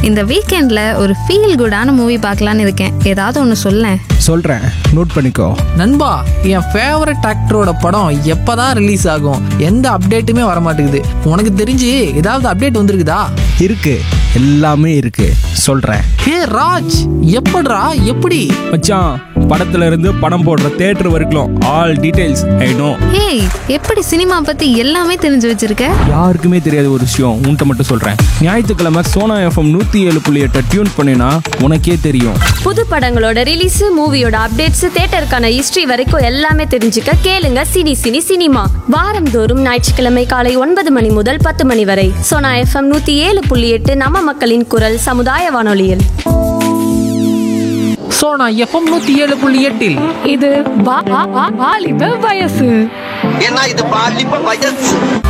இந்த வீக்கெண்ட்ல ஒரு ஃபீல் குடான மூவி பார்க்கலான்னு இருக்கேன் ஏதாவது ஒன்று சொல்லேன் சொல்கிறேன் நோட் பண்ணிக்கோ நண்பா என் ஃபேவரட் ஆக்டரோட படம் எப்பதான் ரிலீஸ் ஆகும் எந்த அப்டேட்டுமே வர மாட்டேங்குது உனக்கு தெரிஞ்சு ஏதாவது அப்டேட் வந்திருக்குதா இருக்கு எல்லாமே இருக்கு சொல்கிறேன் ஹே ராஜ் எப்படிடா எப்படி மச்சான் படத்துல இருந்து படம் போடுற தேட்டர் வரைக்கும் all details I know hey எப்படி சினிமா பத்தி எல்லாமே தெரிஞ்சு வச்சிருக்க யாருக்குமே தெரியாத ஒரு விஷயம் உன்கிட்ட மட்டும் சொல்கிறேன் ஞாயிற்றுக்கிழமை சோனா எஃப்எம் நூற்றி ஏழு புள்ளி எட்டை டியூன் பண்ணினா உனக்கே தெரியும் புது படங்களோட ரிலீஸ் மூவியோட அப்டேட்ஸ் தியேட்டருக்கான ஹிஸ்டரி வரைக்கும் எல்லாமே தெரிஞ்சுக்க கேளுங்க சினி சினி சினிமா வாரந்தோறும் ஞாயிற்றுக்கிழமை காலை ஒன்பது மணி முதல் பத்து மணி வரை சோனா எஃப்எம் நூத்தி ஏழு புள்ளி எட்டு நம்ம மக்களின் குரல் சமுதாய வானொலியில் ஸோ நான் எஃப்எம் நூற்றி ஏழு புள்ளி எட்டில் இது வா- வா- வா- வாலிப வயசு ஏன்னா இது பாலிப்ப வயசு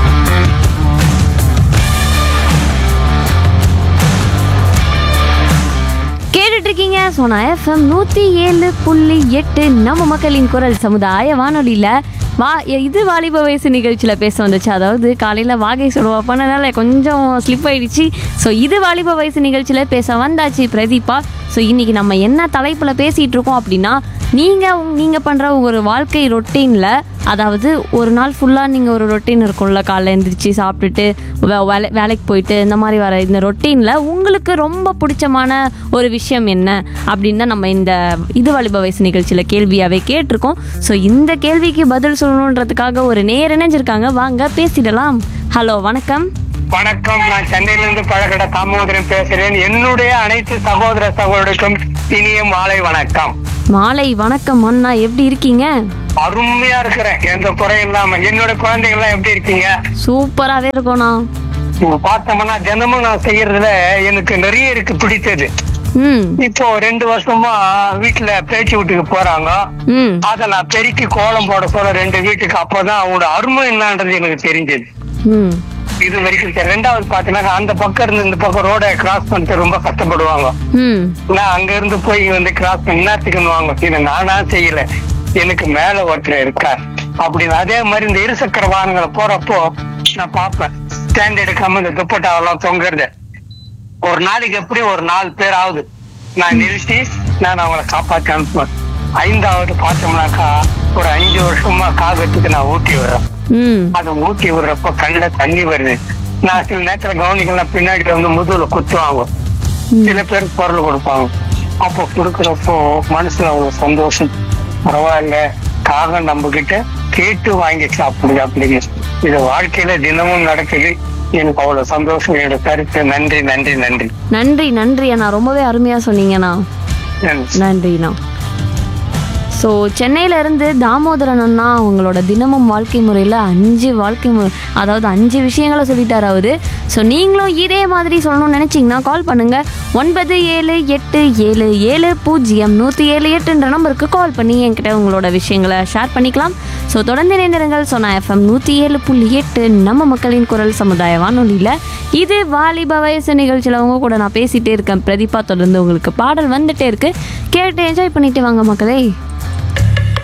கேட்டுட்டு இருக்கீங்க சோனா எஃப்எம் நூத்தி ஏழு புள்ளி எட்டு நம்ம மக்களின் குரல் சமுதாய வானொலியில வா இது வாலிப வயசு நிகழ்ச்சியில் பேச வந்துச்சு அதாவது காலையில் வாகை சொல்லுவா பண்ணனால கொஞ்சம் ஸ்லிப் ஆயிடுச்சு ஸோ இது வாலிப வயசு நிகழ்ச்சியில் பேச வந்தாச்சு பிரதீபா ஸோ இன்னைக்கு நம்ம என்ன தலைப்பில் பேசிகிட்டு இருக்கோம் அப்படின்னா நீங்கள் நீங்கள் பண்ணுற ஒரு வாழ்க்கை ரொட்டீனில் அதாவது ஒரு நாள் ஃபுல்லாக நீங்கள் ஒரு ரொட்டீன் இருக்கும்ல காலைல எழுந்திரிச்சு சாப்பிட்டுட்டு வே- வேலை வேலைக்கு போயிட்டு இந்த மாதிரி வர இந்த ரொட்டீனில் உங்களுக்கு ரொம்ப பிடிச்சமான ஒரு விஷயம் என்ன அப்படின்னு தான் நம்ம இந்த இது வாலிப வயசு நிகழ்ச்சியில் கேள்வியாகவே கேட்டிருக்கோம் ஸோ இந்த கேள்விக்கு பதில் சொல்லணுன்றதுக்காக ஒரு நேர் இணைஞ்சிருக்காங்க வாங்க பேசிடலாம் ஹலோ வணக்கம் வணக்கம் நான் சென்னையிலிருந்து பழகட தாமோதரன் பேசுறேன் என்னுடைய அனைத்து சகோதர சகோதரருக்கும் இனிய மாலை வணக்கம் மாலை வணக்கம் அண்ணா எப்படி இருக்கீங்க அருமையா இருக்கிறேன் எந்த குறையும் இல்லாம என்னோட குழந்தைங்க எல்லாம் எப்படி இருக்கீங்க சூப்பராகவே இருக்கோண்ணா இப்ப பார்த்தோம்னா தினமும் நான் செய்யறதுல எனக்கு நிறைய இருக்கு பிடித்தது ம் இப்போ ரெண்டு வருஷமா வீட்டுல பேச்சு வீட்டுக்கு போறாங்க ம் அத நான் பெருக்கி கோலம் போட சொல்ல ரெண்டு வீட்டுக்கு அப்பதான் அவங்களோட அருமை என்னன்றது எனக்கு தெரிஞ்சது ம் இது வரைக்கும் தெரியல. ரெண்டாவது பாத்தீங்கன்னா அந்த பக்கம் இருந்து இந்த பக்கம் ரோட கிராஸ் பண்ணிட்டு ரொம்ப கஷ்டப்படுவாங்க ம் நான் அங்க இருந்து போய் இங்க வந்து கிராஸ் பண்ணி என்னத்துக்குன்னு வாங்க இதை நானா செய்யல எனக்கு மேல ஒருத்தர் இருக்கார் அப்படின்னு அதே மாதிரி இந்த இருசக்கர வாகனங்களை போறப்போ நான் பார்ப்பேன் ஸ்டாண்ட் எடுக்காம இந்த துப்பட்டாவெல்லாம் தொங்குறது ஒரு நாளைக்கு எப்படி ஒரு நாலு பேர் ஆகுது நான் நிறுத்தி நான் அவங்கள காப்பாத்தி அனுப்புவேன் ஐந்தாவது பார்த்தோம்னாக்கா ஒரு அஞ்சு வருஷமா காகத்துக்கு நான் ஊட்டி வர்றேன் ம் அதை ஊட்டி விடுறப்ப கண்ணுல தண்ணி வருது நான் சில நேரத்துல கவனிக்கலாம் பின்னாடி வந்து முதுகுல குத்துவாங்க சில பேர் பொருள் கொடுப்பாங்க அப்போ கொடுக்கறப்போ மனசுல அவ்வளவு சந்தோஷம் பரவாயில்ல காகம் நம்ம கிட்ட கேட்டு வாங்கி சாப்பிடுது அப்படிங்க இது வாழ்க்கையில தினமும் நடக்குது எனக்கு அவ்வளவு சந்தோஷம் என்னோட கருத்து நன்றி நன்றி நன்றி நன்றி நன்றி அண்ணா ரொம்பவே அருமையாக சொன்னீங்கண்ணா நன்றி நன்றிண்ணா ஸோ சென்னையில இருந்து தாமோதரன் அண்ணா அவங்களோட தினமும் வாழ்க்கை முறையில் அஞ்சு வாழ்க்கை முறை அதாவது அஞ்சு விஷயங்களை சொல்லிட்டார் அவரு ஸோ நீங்களும் இதே மாதிரி சொல்லணும்னு நினச்சிங்கன்னா கால் பண்ணுங்க ஒன்பது ஏழு எட்டு ஏழு ஏழு பூஜ்ஜியம் நூற்றி ஏழு எட்டுன்ற நம்பருக்கு கால் பண்ணி என்கிட்ட உங்களோட விஷயங்களை ஷேர் பண்ணிக்கலாம் ஸோ தொடர்ந்து இணைந்திருங்கள் சொன்ன எஃப்எம் நூற்றி ஏழு புள்ளி எட்டு நம்ம மக்களின் குரல் சமுதாய வானொலியில் இது வாலிப வயசு நிகழ்ச்சியில் அவங்க கூட நான் பேசிகிட்டே இருக்கேன் பிரதீபா தொடர்ந்து உங்களுக்கு பாடல் வந்துட்டே இருக்கு கேட்டு என்ஜாய் பண்ணிட்டு வாங்க மக்களே